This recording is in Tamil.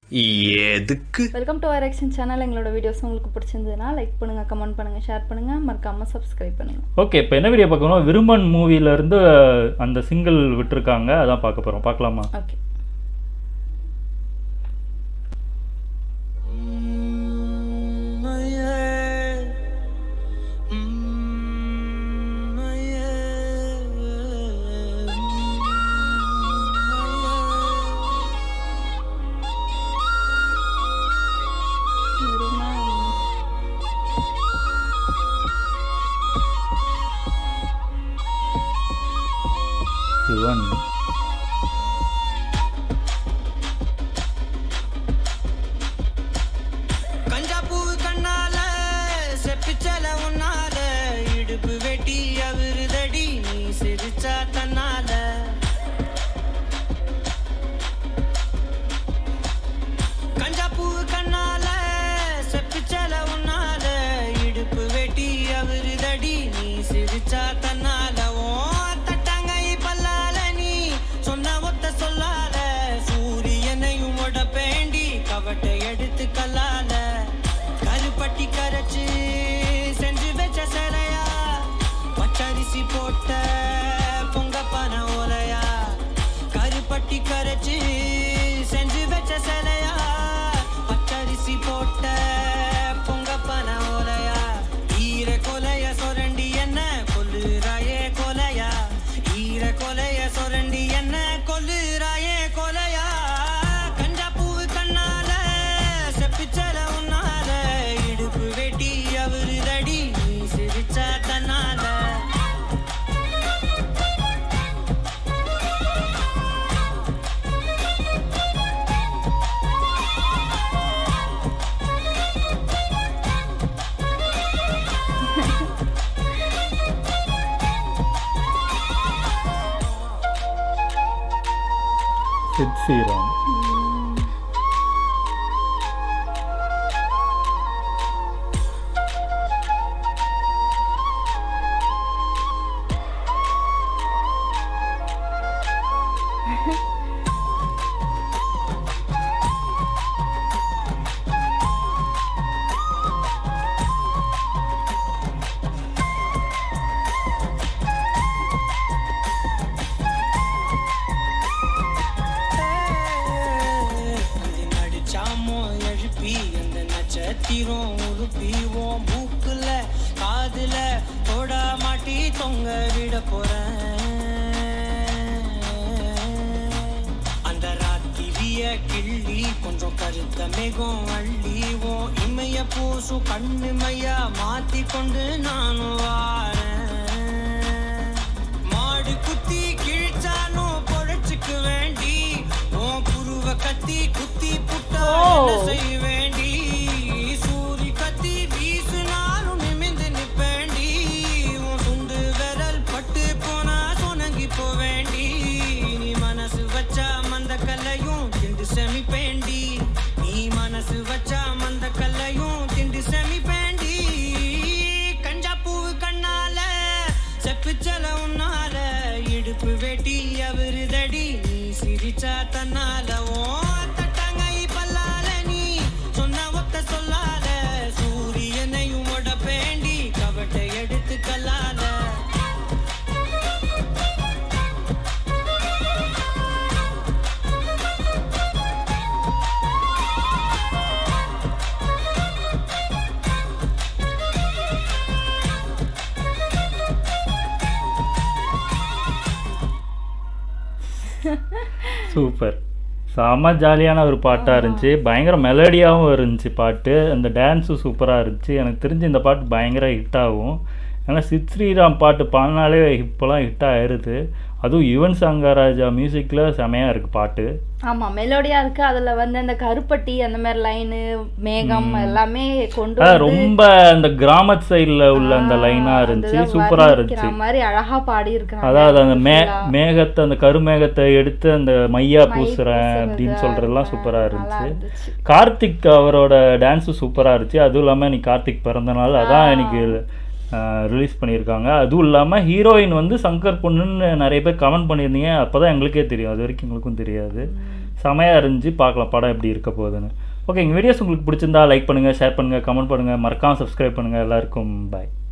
எதுக்கு வெல்கம் டு ஆக்ஷன் சேனல் எங்களோட வீடியோஸ் உங்களுக்கு பிடிச்சிருந்ததுன்னா லைக் பண்ணுங்க கமெண்ட் பண்ணுங்க ஷேர் பண்ணுங்க மறக்காம சப்ஸ்கிரைப் பண்ணுங்க ஓகே இப்போ என்ன வீடியோ பார்க்கணும் விருமன் மூவில இருந்து அந்த சிங்கிள் விட்டுருக்காங்க அதான் பார்க்க போறோம் பார்க்கலாமா ஓகே யுவன் கஞ்சா பூவு கண்ணால செப்பிச்சல உன்னால இடுப்பு வெட்டி அவருதடி நீ சிரிச்சா தன்னால கஞ்சா பூவு கண்ணால செப்பிச்சல உன்னால இடுப்பு வெட்டி அவருதடி நீ சிரிச்சா தன்னால ஓ தட்டாங்கை பல்லால நீ சொன்ன ஒத்த சொல்லால சூரியனையும் உடப்பேண்டி கவட்டை எடுத்து கல்லால கருப்பட்டி கரைச்சு செஞ்சு வச்ச சிலையா பச்சரிசி போட்ட பொங்க பன ஓலையா கருப்பட்டி கரைச்சு செஞ்சு வச்ச சிலையா பச்சரிசி போட்ட பொங்க பன ஓலையா ஈர கொலைய சொரண்டி என்ன கொல்லுறாயே கொலையா ஈர கொலைய சொரண்டி என்ன கொல்லுறாயே கொலையா கஞ்சா பூவு கண்ணால செப்பிச்சல உன்னால இடுப்பு வெட்டி அவருதடி நீ சிரிச்சா தன்னால சித் ஸ்ரீராம் அது நடிச்சாமோ எழுப்பி அந்த நட்சத்திரம் உருப்பிவோம் மூக்குல காதுல தொட மாட்டி தொங்க விட போறேன் அந்த ராத்திரிய கிள்ளி கொஞ்சம் கருத்த மேகம் அள்ளிவோம் இமைய பூசும் கண்ணு மையா மாத்தி கொண்டு நானும் வாரேன் மாடு குத்தி கிழிச்சாலும் பொழைச்சுக்கு வேண்டி உன் புருவ கத்தி குத்தி புட்டா என்ன செய்ய வேண்டி சூரி கத்தி வீசுனாலும் நிமிந்து நிப்பேண்டி உன் சுண்டு விரல் பட்டு போனா சொனங்கி போவேண்டி நீ மனசு வச்சா மந்த கல்லையும் திண்டு செமிப்பேண்டி நீ மனசு வச்சா மந்த கல்லையும் திண்டு செமிப்பேண்டி கஞ்சா பூவு கண்ணால செப்புச்சல உன்னால இடுப்பு வெட்டி அவருதடி நீ சிரிச்சா தன்னால ஓ தட்டாங்கை பல்லால நீ சொன்ன ஒத்த சொல்லால சூரியனையும் உடப்பேண்டி கவட்டை எடுத்து கல்லால சூப்பர் செம ஜாலியான ஒரு பாட்டாக இருந்துச்சு பயங்கர மெலடியாகவும் இருந்துச்சு பாட்டு அந்த டான்ஸும் சூப்பராக இருந்துச்சு எனக்கு தெரிஞ்சு இந்த பாட்டு பயங்கர ஹிட் ஆகும் ஏன்னா சித் ஸ்ரீராம் பாட்டு பாடினாலே இப்போலாம் ஹிட் ஆயிருது அதுவும் யுவன் சங்கராஜா மியூசிக்கில் செமையாக இருக்குது பாட்டு ஆமா மெலோடியா இருக்கு அதுல வந்து அந்த கருப்பட்டி அந்த மாதிரி லைனு மேகம் எல்லாமே கொண்டு அதான் வந்து ரொம்ப அந்த கிராமத் சைடில் உள்ள அந்த லைனாக இருந்துச்சு அதுதான் சூப்பராக வர்ணிக்கிற இருந்துச்சு மாதிரி அழகா பாடி இருக்காங்க அதாவது அந்த மே மேகத்தை அந்த கருமேகத்தை எடுத்து அந்த மையா பூசுறேன் அப்படின்னு சொல்றதெல்லாம் சூப்பரா இருந்துச்சு இருந்துச்சு கார்த்திக் அவரோட டான்ஸும் சூப்பரா இருந்துச்சு அதுவும் இல்லாம இன்னைக்கு கார்த்திக் பிறந்த நாள் அதான் எனக்கு ரிலீஸ் பண்ணியிருக்காங்க அதுவும் இல்லாமல் ஹீரோயின் வந்து சங்கர் பொண்ணுன்னு நிறைய பேர் கமெண்ட் பண்ணியிருந்தீங்க அப்போ தான் எங்களுக்கே தெரியும் அது வரைக்கும் எங்களுக்கும் தெரியாது செமையாக இருந்துச்சு பார்க்கலாம் படம் எப்படி இருக்க போகுதுன்னு ஓகே எங்கள் வீடியோஸ் உங்களுக்கு பிடிச்சிருந்தா லைக் பண்ணுங்கள் ஷேர் பண்ணுங்கள் கமெண்ட் பண்ணுங்கள் மறக்காமல் சப்ஸ்கிரைப் பண்ணுங்கள் எல்லாருக்கும் பாய்